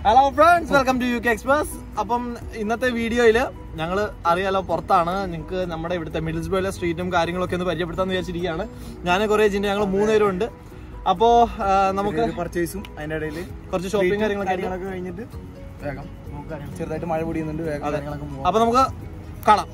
Hello friends welcome to U K express appam ഇന്നത്തെ വീഡിയോയിൽ ഞങ്ങൾ അറിയാലോ പുറത്താണ് നിങ്ങൾക്ക് നമ്മുടെ ഇവിടുത്തെ മിഡിൽസ്ബോയിലെ സ്ട്രീറ്റും കാര്യങ്ങളൊക്കെ ഒന്ന് പരിചയപ്പെടുത്താന്ന് വിചാരിച്ചിരിക്കുകയാണ് ഞാൻ കുറേ ജിന്റെ ഞങ്ങൾ മൂന്നുപേരും ഉണ്ട് അപ്പോ ആ, നമുക്ക് പർച്ചേസും അതിന്റെ ഇടയിൽ കുറച്ച് ഷോപ്പിംഗ് കാര്യങ്ങളൊക്കെ ഉണ്ട്. കാര്യങ്ങളൊക്കെ കഴിഞ്ഞിട്ട് വേഗം നമുക്ക് കാര്യങ്ങൾ ചെറുതായിട്ട് മഴ പൊടിയുന്നുണ്ട് വേഗം അതെ. കാര്യങ്ങളൊക്കെ പോവാം അപ്പൊ നമുക്ക് കാണാം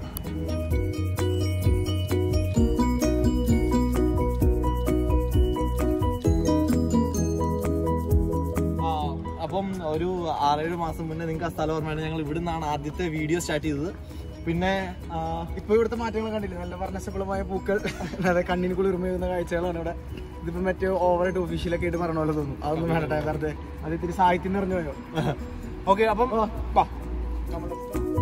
ആ, അപ്പം ഒരു ആറേഴ് മാസം മുന്നേ നിങ്ങൾക്ക് ആ സ്ഥലം ഓർമ്മയാണ് ഞങ്ങൾ ഇവിടെ നിന്നാണ് ആദ്യത്തെ വീഡിയോ സ്റ്റാർട്ട് ചെയ്തത് പിന്നെ ആ, ഇപ്പൊ ഇവിടുത്തെ മാറ്റങ്ങൾ കണ്ടില്ലേ നല്ല വർണ്ണശബളമായ പൂക്കൾ അതെ കണ്ണിന് കുളിർമയുന്ന കാഴ്ചകളാണ് ഇവിടെ ഇതിപ്പോ മറ്റേ ഓവറായിട്ട് ഒഫീഷ്യലൊക്കെ ആയിട്ട് പറഞ്ഞ പോലെ തോന്നും അതൊന്നും വേണ്ടട്ടെ വെറുതെ അത് ഇത്തിരി സാഹിത്യം നിറഞ്ഞു പോയോ ഓക്കെ അപ്പം വാ. നമ്മള്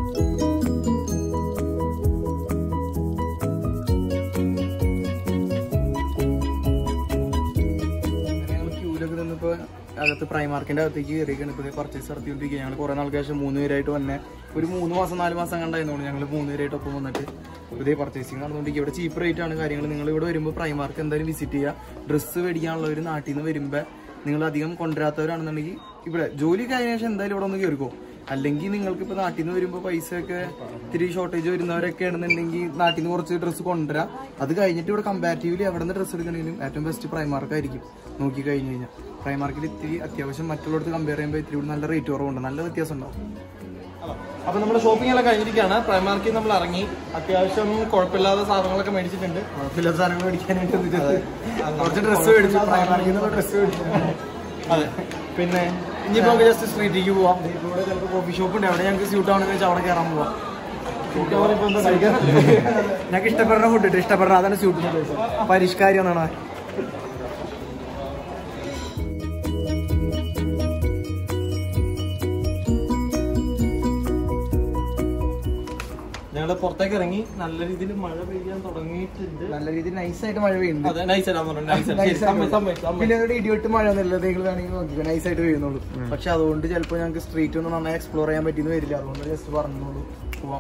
ഞങ്ങൾ ക്യൂലൊക്കെ നിന്നിപ്പോ അകത്ത് പ്രൈമാർക്കിന്റെ അകത്തേക്ക് കയറിയൊക്കെയാണ് ഇപ്പോൾ പർച്ചേസ് നടത്തിക്കൊണ്ടിരിക്കുക ഞങ്ങൾ കുറെ നാൾക്ക് ശേഷം മൂന്ന് പേരായിട്ട് വന്നെ ഒരു മൂന്ന് മാസം നാല് മാസം കണ്ടായിരുന്നു ഞങ്ങൾ മൂന്ന് പേരായിട്ട് ഒപ്പം വന്നിട്ട് ഇതേ പർച്ചേസിങ് നടന്നുകൊണ്ടിരിക്കുക ഇവിടെ ചീപ്പ് റേറ്റ് ആണ് കാര്യങ്ങൾ നിങ്ങൾ ഇവിടെ വരുമ്പോൾ പ്രൈമാർക്ക് എന്തായാലും വിസിറ്റ് ചെയ്യുക ഡ്രസ്സ് മേടിക്കാനുള്ളവർ നാട്ടിൽ നിന്ന് വരുമ്പോൾ നിങ്ങൾ അധികം കൊണ്ടുവരാത്തവരാണെന്നുണ്ടെങ്കിൽ ഇവിടെ ജോലി കഴിഞ്ഞ ശേഷം എന്തായാലും ഇവിടെ ഒന്ന് കയറിക്കോ അല്ലെങ്കിൽ നിങ്ങൾക്ക് ഇപ്പൊ നാട്ടിൽ നിന്ന് വരുമ്പോൾ പൈസ ഒക്കെ ഇത്തിരി ഷോർട്ടേജ് വരുന്നവരൊക്കെ ആണെന്നുണ്ടെങ്കിൽ നാട്ടിൽ നിന്ന് കുറച്ച് ഡ്രസ്സ് കൊണ്ടുവരാം അത് കഴിഞ്ഞിട്ട് ഇവിടെ കമ്പാരിറ്റീവ്ലി എവിടെ നിന്ന് ഡ്രസ്സ് എടുക്കണമെങ്കിലും ഏറ്റവും ബെസ്റ്റ് പ്രൈമാർക്ക് ആയിരിക്കും നോക്കി കഴിഞ്ഞ് കഴിഞ്ഞാൽ പ്രൈമാർക്കിൽ ഇത്തിരി അത്യാവശ്യം മറ്റുള്ളവർക്ക് കമ്പയർ ചെയ്യുമ്പോൾ ഇത്തിരി കൂടി നല്ല റേറ്റ് കുറവുണ്ട് നല്ല വ്യത്യാസം ഉണ്ടാവും അപ്പൊ നമ്മുടെ ഷോപ്പിംഗ് എല്ലാം കഴിഞ്ഞിരിക്കുകയാണ് പ്രൈമാർക്കിൽ നമ്മൾ ഇറങ്ങി അത്യാവശ്യം കുഴപ്പമില്ലാത്ത സാധനങ്ങളൊക്കെ മേടിച്ചിട്ടുണ്ട് കുഴപ്പമില്ലാത്ത സാധനങ്ങൾ മേടിക്കാനായിട്ട് വന്നിട്ട് കുറച്ച് ഡ്രസ്സ് മേടിച്ചു പ്രൈമാർക്കിൽ നിന്ന് ഡ്രസ്സ് മേടിച്ചു അതെ പിന്നെ ഇനിയിപ്പോ നമുക്ക് ജസ്റ്റ് സ്ട്രീറ്റിലേക്ക് പോവാം ഇപ്പൊ ഇവിടെ ചിലപ്പോൾ കോഫി ഷോപ്പ് ഉണ്ട് അവിടെ ഞങ്ങൾക്ക് സ്യൂട്ട് ആവണമെന്ന് വെച്ചാൽ അവിടെ കയറാൻ പോവാം ഞങ്ങൾക്ക് ഇഷ്ടപ്പെടുന്ന ഫുഡ് ഇട്ട് ഇഷ്ടപ്പെടുന്ന അതാണ് സ്യൂട്ട് പരിഷ്കാരി എന്നാണ് ഞങ്ങൾ പുറത്തേക്ക് ഇറങ്ങി നല്ല രീതിയിൽ മഴ പെയ്യാൻ തുടങ്ങിയിട്ടുണ്ട് നല്ല രീതിയിൽ നൈസായിട്ട് മഴ പെയ്യുന്നുണ്ട് അതെ നൈസ് ആയിട്ടാ പറഞ്ഞു നൈസ് Nice ആണ്. സമ്മതി പിന്നെ ഇവിടെ ഇടിവെട്ട് മഴ ഒന്നുമില്ല നിങ്ങൾ വേണമെങ്കിൽ നോക്കിക്കോ നൈസായിട്ട് പെയ്യുന്നുള്ളൂ പക്ഷെ അതുകൊണ്ട് ചിലപ്പോൾ ഞങ്ങൾക്ക് സ്ട്രീറ്റ് ഒന്നും നന്നായി എക്സ്പ്ലോർ ചെയ്യാൻ പറ്റിയെന്ന് വരില്ല അതുകൊണ്ട് ജസ്റ്റ് പറഞ്ഞോളൂ പോവാം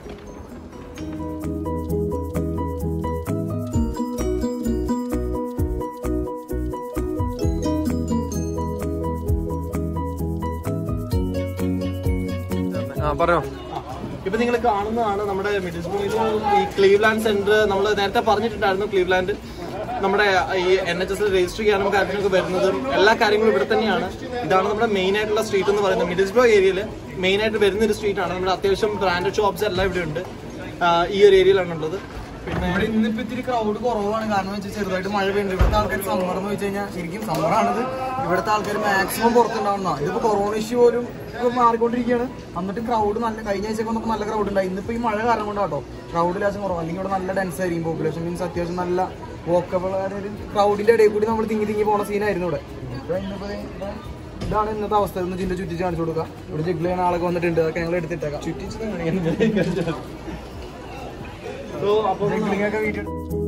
ആ പറഞ്ഞോ ഇപ്പൊ നിങ്ങൾ കാണുന്നതാണ് നമ്മുടെ മിഡിൽസ്ബോയിൽ ഈ ക്ലീവ്ലാൻഡ് സെന്റർ നമ്മൾ നേരത്തെ പറഞ്ഞിട്ടുണ്ടായിരുന്നു ക്ലീവ്ലാൻഡ് നമ്മുടെ ഈ എൻ എച്ച് എസ് രജിസ്റ്റർ ചെയ്യാനും കാര്യങ്ങളൊക്കെ വരുന്നതും എല്ലാ കാര്യങ്ങളും ഇവിടെ തന്നെയാണ് ഇതാണ് നമ്മുടെ മെയിൻ ആയിട്ടുള്ള സ്ട്രീറ്റ് എന്ന് പറയുന്നത് മിഡിൽസ്ബ്രോ ഏരിയയിൽ മെയിൻ ആയിട്ട് വരുന്ന ഒരു സ്ട്രീറ്റ് ആണ് നമ്മുടെ അത്യാവശ്യം ബ്രാൻഡഡ് ഷോപ്സ് എല്ലാം ഇവിടെ ഉണ്ട് ആ, ഈ ഒരു ഏരിയയിലാണ് ഉള്ളത് പിന്നെ ഇവിടെ ഇന്നിപ്പോ ഇത്തിരി ക്രൗഡ് കുറവാണ് കാരണം വെച്ചാൽ ചെറുതായിട്ട് മഴ പെയ്യുന്നുണ്ട് ഇവിടുത്തെ ആൾക്കാർ സമ്മർ എന്ന് വെച്ച് കഴിഞ്ഞാൽ ശരിക്കും സമ്മറാണിത് ഇവിടുത്തെ ആൾക്കാർ മാക്സിമം പുറത്തുണ്ടാവുന്ന ഇതിപ്പോ കൊറോണ ഇഷ്യൂ പോലും ഇപ്പൊ മാറിക്കൊണ്ടിരിക്കുകയാണ് എന്നിട്ട് ക്രൗഡ് നല്ല കഴിഞ്ഞ ആഴ്ച വന്നപ്പോൾ നല്ല ക്രൗഡ് ഉണ്ടായി ഇന്നിപ്പോ ഈ മഴ കാരണം കൊണ്ടാട്ടോ ക്രൗഡ് ലാശം കുറവാണ് അല്ലെങ്കിൽ ഇവിടെ നല്ല ഡെൻസ് ആയിരിക്കും പോപ്പുലേഷൻ മീൻസ് അത്യാവശ്യം നല്ല വോക്കബിൾ അതായത് ക്രൗഡിന്റെ ഇടയിൽ കൂടി നമ്മൾ തിങ്ങി തിങ്ങി പോണ സീനായിരുന്നു ഇവിടെ ഇവിടെ ഇന്നിപ്പോ ദേ ഇവിടെ ഇതാണ് ഇന്നത്തെ അവസ്ഥ ഒന്ന് ചിന്റെ ചുറ്റിച്ച് കാണിച്ചു കൊടുക്കുക ഇവിടെ ജിഗ്ല ചെയ്യുന്ന ആളൊക്കെ വന്നിട്ടുണ്ട് അതൊക്കെ ഞങ്ങൾ എടുത്തിട്ടേക്കാം So, അപ്പം ജിഗ്ലിംഗ് ഒക്കെ വീട്ടിൽ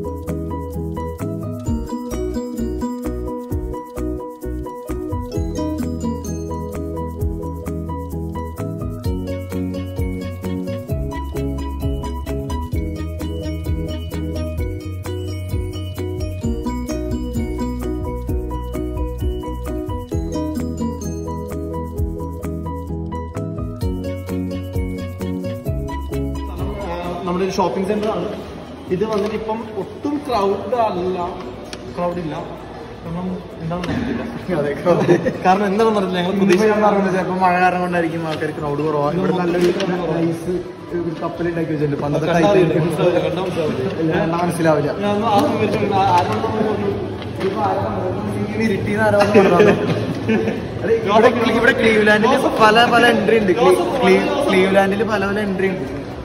നമ്മുടെ ഒരു ഷോപ്പിംഗ് സെന്റർ ആണ് ഇത് വന്നിട്ട് ഇപ്പം ഒട്ടും ക്രൗഡ് അല്ല ക്രൗഡ് ഇല്ല കാരണം എന്താണെന്ന് അറിയത്തില്ല അതെ crowd. കാരണം എന്താണെന്ന് അറിയില്ല ഞങ്ങൾ ഇന്നിപ്പോ പ്രതീക്ഷ ഞാൻ പറഞ്ഞത് ചിലപ്പോ മഴ കാരണം കൊണ്ടായിരിക്കും ആൾക്കാർ ക്രൗഡ് കുറവാണ് ഇവിടെ നല്ലൊരു നൈസ് കപ്പൽ ഉണ്ടാക്കി വെച്ചിട്ടുണ്ട് പണ്ടത്തെ ടൈപ്പ് മനസ്സിലാവില്ല ഞാൻ ആദ്യം വിചാരിച്ചു ആരും ഇങ്ങനെ ഇരുട്ടിന്ന് ആരോ വന്ന് പറഞ്ഞതാണോ? അതെ, ഇവിടെ ക്ലീ- ഇവിടെ ക്ലീവ്ലാൻഡിൽ പല പല എൻട്രി ഉണ്ട് ക്ലീ- ക്ലീ- ക്ലീവ്ലാൻഡിൽ പല പല എൻട്രി ഉണ്ട്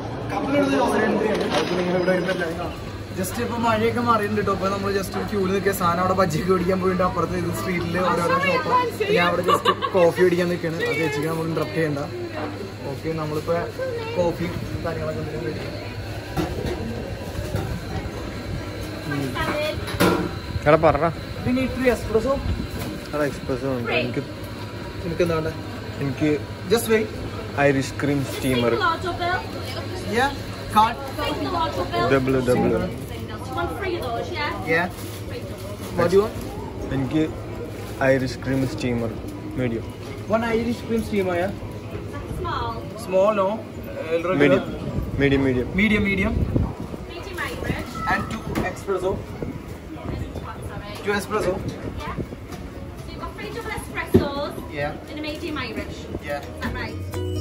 ജസ്റ്റ് ഇപ്പൊ മഴയൊക്കെ മാറിയിട്ടുണ്ട് കേട്ടോ ഇപ്പൊ നമ്മൾ ജസ്റ്റ് ക്യൂല് നിൽക്കുക സാധനം അവിടെ ബജ്ജിയൊക്കെ പിടിക്കാൻ പോയിട്ട് അപ്പുറത്ത് ഇത് സ്ട്രീറ്റിൽ ഓരോരോ ഷോപ്പ് ഞാൻ അവിടെ ജസ്റ്റ് കോഫി പിടിക്കാൻ നിൽക്കുകയാണ് അത് ചേച്ചിക്ക് നമ്മൾ ഇന്ററപ്റ്റ് ചെയ്യണ്ട ഓക്കെ നമ്മളിപ്പോ കോഫി കാര്യങ്ങളൊക്കെ എന്തെങ്കിലും കഴിക്കാം. എടാ പറ പിന്നെ ഇത്തിരി എക്സ്പ്രസോ എടാ എക്സ്പ്രസ് ഉണ്ട് എനിക്ക് എനിക്ക് എന്താ വേണ്ടേ എനിക്ക് just wait Irish cream steamer large or bill? Yeah, card. Take the large or bill? Double double You want three of those, yeah? Yeah. What do you want? എനിക്ക് Irish cream steamer medium One Irish cream steamer, yeah? Small. Small, no? Medium medium medium Medium, medium. Medium Irish. And two espresso. What, sorry? Two espresso. Yeah. So you've got three double espressos Yeah, and a medium Irish. yeah. Is that right?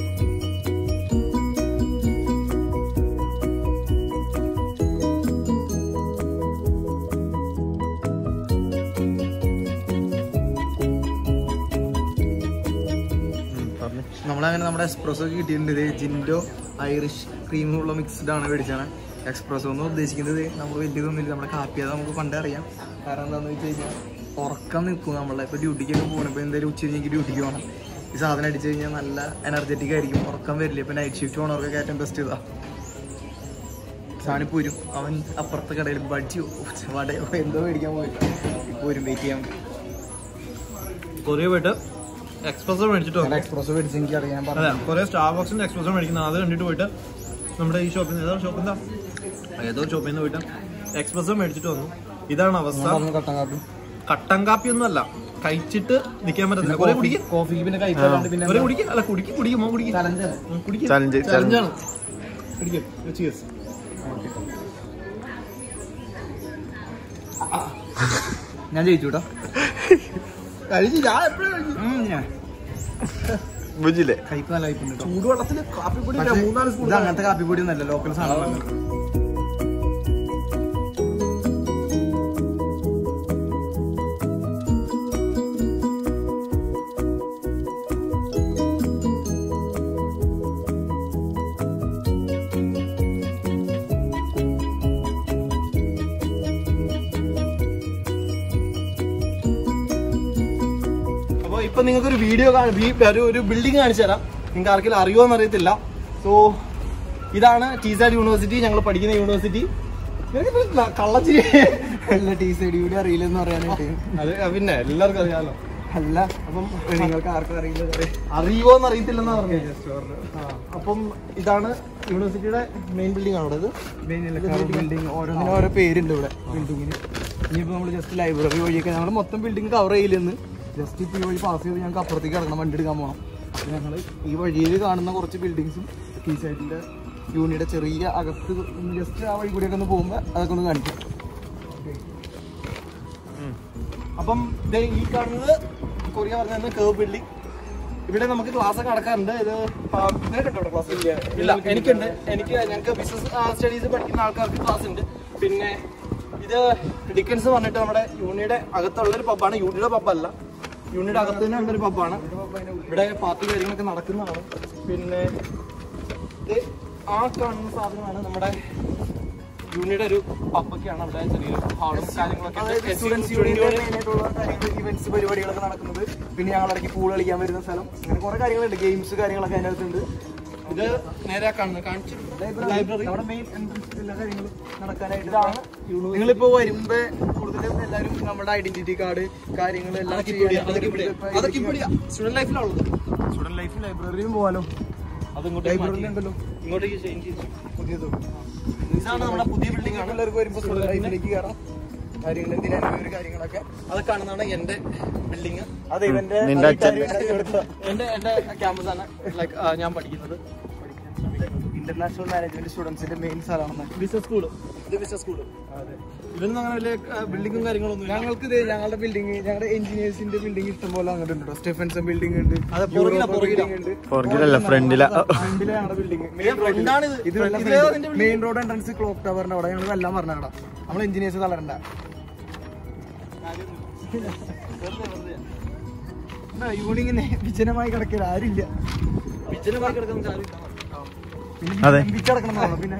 പറഞ്ഞു നമ്മളങ്ങനെ നമ്മുടെ express ഒക്കെ കിട്ടിയിട്ടുണ്ട് ഇത് Jinto Irish ക്രീമുള്ള mixed ആണ് മേടിച്ചാണ് express എന്ന് ഉദ്ദേശിക്കുന്നത് നമ്മൾ വലിയതൊന്നുമില്ല നമ്മുടെ കാപ്പി അത് നമുക്ക് പണ്ടേ അറിയാം കാരണം എന്താണെന്ന് വെച്ച് കഴിഞ്ഞാൽ ഉറക്കം നിൽക്കും നമ്മളെ ഇപ്പോൾ ഡ്യൂട്ടിക്കൊക്കെ പോകണം ഇപ്പോൾ എന്തായാലും ഉച്ച കഴിഞ്ഞ് ഡ്യൂട്ടിക്ക് പോകണം ഈ സാധനം അടിച്ചു കഴിഞ്ഞാൽ നല്ല എനർജറ്റിക് ആയിരിക്കും ഉറക്കം വരില്ല ഇപ്പോൾ നൈറ്റ് ഷിഫ്റ്റ് പോകണവർക്കൊക്കെ ഏറ്റവും ബെസ്റ്റ് ഇതാ സാധനം പോരും അവൻ അപ്പുറത്തെ കടയിൽ ബഡ്ജിയോ വടയോ എന്തോ മേടിക്കാൻ പോയില്ല ഇപ്പോൾ വരും വെയിറ്റ് ചെയ്യാൻ കൊറിയ പോയിട്ട് എക്സ്പ്രസ് മേടിച്ചിട്ട് വന്നു എക്സ്പ്രസ് മേടിച്ച് എനിക്ക് അറിയാൻ അതെ പറഞ്ഞു കുറെ സ്റ്റാർ ബോക്സിന്റെ എക്സ്പ്രസ് മേടിക്കുന്നത് അത് കണ്ടിട്ട് പോയിട്ട് നമ്മുടെ ഈ ഷോപ്പിൽ നിന്ന് ഏതോ ഷോപ്പ് എന്താ ഏതോ ഷോപ്പിൽ നിന്ന് പോയിട്ട് എക്സ്പ്രസ് മേടിച്ചിട്ട് വന്നു ഇതാണ് അവസ്ഥ കട്ടൻ കാപ്പി കട്ടൻ കാപ്പി ഒന്നും അല്ല കഴിച്ചിട്ട് നിൽക്കാൻ പറ്റത്തില്ല കുറെ കുടിക്കും കോഫിക്ക് പിന്നെ കഴിക്കാറുണ്ട് പിന്നെ കുറെ കുടിക്കും അല്ല കുടിക്കും കുടിക്കും മോ കുടിക്കും ചലഞ്ചാണ് ഉം, കുടിക്കും Challenge, Challenge ആണ് കുടിക്കും cheers. ഞാൻ ജയിച്ചു കേട്ടോ കഴിച്ച് ഞാൻ എപ്പോഴും കഴിക്കും ബുജില്ലേ കയ്പ് നല്ല കയ്പുണ്ട് കേട്ടോ ചൂടുവെള്ളത്തിൽ കാപ്പിപ്പൊടി ഇല്ല, പക്ഷേ മൂന്നാല് സ്പൂൺ ഇത് അങ്ങനത്തെ കാപ്പിപ്പൊടി ഒന്നല്ല ലോക്കൽ സാധനം അപ്പൊ ഇപ്പൊ നിങ്ങൾക്ക് ഒരു വീഡിയോ ഒരു ഒരു ബിൽഡിംഗ് കാണിച്ചു തരാം നിങ്ങൾക്ക് ആർക്കെങ്കിലും അറിയുമോന്ന് അറിയത്തില്ല സോ ഇതാണ് ടീസാഡ് യൂണിവേഴ്സിറ്റി ഞങ്ങൾ പഠിക്കുന്ന യൂണിവേഴ്സിറ്റി കള്ളച്ചിരി അല്ല ടീ സൈഡ് കൂടി അറിയില്ലെന്ന് പറയാനായിട്ട് അത് പിന്നെ എല്ലാവർക്കും അറിയാമല്ലോ അല്ല അപ്പം നിങ്ങൾക്ക് ആർക്കും അറിയില്ല അറിയുമോന്ന് അറിയത്തില്ലെന്നാ പറഞ്ഞത് ആ, അപ്പം ഇതാണ് യൂണിവേഴ്സിറ്റിയുടെ മെയിൻ ബിൽഡിംഗ് ആണ് ഇത് ബിൽഡിംഗ് ഓരോന്നിനും ഓരോ പേരുണ്ട് ഇവിടെ ബിൽഡിങ്ങിന് ഇനിയിപ്പോ നമ്മൾ ജസ്റ്റ് ലൈബ്രറി വഴിയൊക്കെ ഞങ്ങൾ മൊത്തം ബിൽഡിംഗ് കവർ ചെയ്യില്ലെന്ന് ജസ്റ്റ് ഇപ്പോൾ ഈ വഴി പാസ് ചെയ്ത് ഞങ്ങൾക്ക് അപ്പുറത്തേക്ക് കിടക്കണം വണ്ടി എടുക്കാൻ പോകണം അപ്പോൾ ഞങ്ങൾ ഈ വഴിയിൽ കാണുന്ന കുറച്ച് ബിൽഡിങ്സും ഈ സൈഡിൻ്റെ യൂണിയുടെ ചെറിയ അകത്ത് ഒന്ന് ജസ്റ്റ് ആ വഴി കൂടിയൊക്കെ ഒന്ന് പോകുമ്പോൾ അതൊക്കെ ഒന്ന് കാണിക്കും അപ്പം ദേ ഈ കാണുന്നത് കൊറിയ പറഞ്ഞ കേവ് ബിൽഡിംഗ് ഇവിടെ നമുക്ക് ക്ലാസ് ഒക്കെ നടക്കാറുണ്ട് ഇത് ആ, നിനക്കുണ്ടോ ഇവിടെ ക്ലാസ് ഇല്ല ഇല്ല എനിക്കുണ്ട് എനിക്ക് ഞങ്ങൾക്ക് ബിസിനസ് സ്റ്റഡീസ് പഠിക്കുന്ന ആൾക്കാർക്ക് ക്ലാസ് ഉണ്ട് പിന്നെ ഇത് ഡിക്കൻസ് പറഞ്ഞിട്ട് നമ്മുടെ യൂണിയുടെ അകത്തുള്ള ഒരു പബ്ബാണ് യൂണിയുടെ പബ്ബല്ല യൂണിയുടെ അകത്ത് തന്നെ ഉള്ളൊരു പബ്ബാണ് ഇവിടെ പാർട്ടി കാര്യങ്ങളൊക്കെ നടക്കുന്നതാണ് പിന്നെ ഇത് ആ കാണുന്ന സാധനമാണ് നമ്മുടെ യൂണിയുടെ ഒരു പബ്ബൊക്കെയാണ് അവിടെ ചെറിയൊരു ഹാളും കാര്യങ്ങളൊക്കെ ഉണ്ട്. Students Student union. യൂണിയനായിട്ടുള്ള കാര്യങ്ങൾ ഇവന്റ്സ് പരിപാടികളൊക്കെ നടക്കുന്നത് പിന്നെ ഞങ്ങൾ ഇടയ്ക്ക് പൂൾ കളിക്കാൻ വരുന്ന സ്ഥലം അങ്ങനെ കുറെ കാര്യങ്ങളുണ്ട് ഗെയിംസ് കാര്യങ്ങളൊക്കെ അതിൻ്റെ അകത്തുണ്ട് ഇത് നേരെ കാണുന്നത് കാണിച്ചു ലൈബ്രറി നമ്മുടെ മെയിൻ എൻട്രൻസ് എല്ലാ കാര്യങ്ങളും നടക്കാനായിട്ട് ഇതാണ് നിങ്ങളിപ്പോ വരുമ്പോ കൂടുതലും എല്ലാവരും നമ്മുടെ ഐഡന്റിറ്റി കാർഡ് കാര്യങ്ങൾ എല്ലാം അതൊക്കെ ഇവിടെ അതൊക്കെ ഇവിടെ അതൊക്കെ ഇവിടെ സ്റ്റുഡന്റ് ലൈഫിലുള്ളത് സ്റ്റുഡന്റ് ലൈഫ് ലൈബ്രറിയും പോവാലോ അതിങ്ങോട്ട് ലൈബ്രറിയിൽ ഉണ്ടല്ലോ ഇങ്ങോട്ടേക്ക് ചേഞ്ച് ചെയ്തു പുതിയത് ഇതാണ് നമ്മുടെ പുതിയ ബിൽഡിംഗ് ആണ് എല്ലാവർക്കും വരുമ്പോ സ്റ്റുഡന്റ് ലൈഫിലേക്ക് കയറാം കാര്യങ്ങൾ എന്തിനാണ് ഒരു കാര്യങ്ങളൊക്കെ അത് കാണുന്നതാണ് എന്റെ ബിൽഡിംഗ് അത് ഇവന്റെ നിന്റെ അച്ഛൻ എന്റെ എന്റെ ക്യാമ്പസ് ആണ് ലൈക്ക് ഞാൻ പഠിക്കുന്നത് ഇന്റർനാഷണൽ മാനേജ്മെന്റ് സ്റ്റുഡൻസിന്റെ മെയിൻ സ്ഥലമാണ് ബിസിനസ് സ്കൂള് ഇത് ബിസിനസ് സ്കൂള് ഇവരൊന്നും അങ്ങനെ വലിയ ബിൽഡിങ്ങും കാര്യങ്ങളൊന്നും ഇല്ല ഞങ്ങൾക്ക് ഇത് ഞങ്ങളുടെ ബിൽഡിംഗ് ഞങ്ങളുടെ എഞ്ചിനീയേഴ്സിന്റെ ബിൽഡിംഗ് ഇഷ്ടംപോലെ അങ്ങോട്ട് ഉണ്ട് സ്റ്റെഫൻസൺ ബിൽഡിംഗ് ഉണ്ട് അതെ, പുറകിലാ, പുറകിലാ. ഉണ്ട് പുറകിലല്ല ഫ്രണ്ടില ഫ്രണ്ടിലെ ഞങ്ങളുടെ ബിൽഡിംഗ് ഫ്രണ്ടാണ് ഇത്. ഇത് ഇതിലേ അതിന്റെ മെയിൻ റോഡ് എൻട്രൻസ് ക്ലോക്ക് ടവറിന്റെ അവിടെ ഞങ്ങൾ എല്ലാം പറഞ്ഞാടാ നമ്മൾ എഞ്ചിനീയേഴ്സ് തളരണ്ട യൂണിങ്ങനെ വിജനമായി കിടക്കില്ല ആരില്ല വിജനമായി കിടക്കുന്ന കാര്യമില്ല പിന്നെ അതെ. കിടക്കണം എന്നാണോ പിന്നെ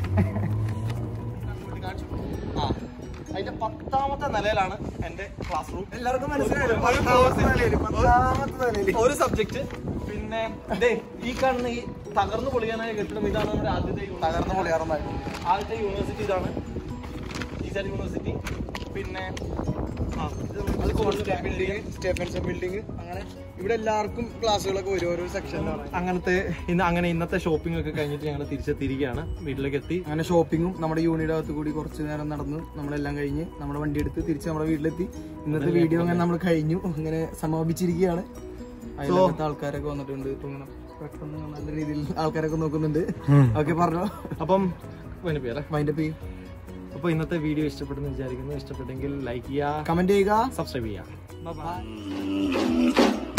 ആ അതിന്റെ പത്താമത്തെ നിലയിലാണ് എന്റെ ക്ലാസ് റൂം എല്ലാവർക്കും മനസ്സിലായല്ലോ പത്താമത്തെ നിലയില്, പത്താമത്തെ നിലയില്. ഒരു സബ്ജക്ട് പിന്നെ ദേ ഈ കാണുന്ന ഈ തകർന്നു പൊളിയാനായ കെട്ടിടം ഇതാണ് നമ്മുടെ ആദ്യത്തെ യൂണിവേഴ്സിറ്റി. തകർന്ന് പൊളിയാറുണ്ടായിരുന്നു ആദ്യത്തെ യൂണിവേഴ്സിറ്റി ഇതാണ് ഈസാൻ യൂണിവേഴ്സിറ്റി പിന്നെ ആ, ഇത് നമ്മുടെ കോൺസ്റ്റന്റ് ബിൽഡിംഗ് സ്റ്റെഫൻസൺ ബിൽഡിംഗ് അങ്ങനെ ഇവിടെ എല്ലാവർക്കും ക്ലാസ്സുകളൊക്കെ വരും ഓരോ സെക്ഷനിലാണ് അങ്ങനത്തെ ഇന്ന് അങ്ങനെ ഇന്നത്തെ ഷോപ്പിംഗ് ഒക്കെ കഴിഞ്ഞിട്ട് ഞങ്ങൾ തിരിച്ചെത്തിയിരിക്കുകയാണ് വീട്ടിലേക്ക് എത്തി അങ്ങനെ ഷോപ്പിങ്ങും നമ്മുടെ യൂണിയുടെ അകത്ത് കൂടി കുറച്ച് നേരം നടന്നു നമ്മളെല്ലാം കഴിഞ്ഞ് നമ്മുടെ വണ്ടി എടുത്ത് തിരിച്ച് നമ്മുടെ വീട്ടിലെത്തി ഇന്നത്തെ വീഡിയോ അങ്ങനെ നമ്മൾ കഴിഞ്ഞു അങ്ങനെ സമാപിച്ചിരിക്കുകയാണ് അതിലൊക്കെ ആൾക്കാരൊക്കെ വന്നിട്ടുണ്ട് ഇപ്പൊ ഇങ്ങനെ പെട്ടെന്ന് നല്ല രീതിയിൽ ആൾക്കാരൊക്കെ നോക്കുന്നുണ്ട് ഓക്കെ പറഞ്ഞോ അപ്പം വൈൻഡപ്പ് ചെയ്യാം അല്ലേ മൈൻഡ് ചെയ്യും അപ്പോൾ ഇന്നത്തെ വീഡിയോ ഇഷ്ടപ്പെട്ടെന്ന് വിചാരിക്കുന്നു ഇഷ്ടപ്പെട്ടെങ്കിൽ ലൈക്ക് ചെയ്യുക കമന്റ് ചെയ്യുക സബ്സ്ക്രൈബ് ചെയ്യുക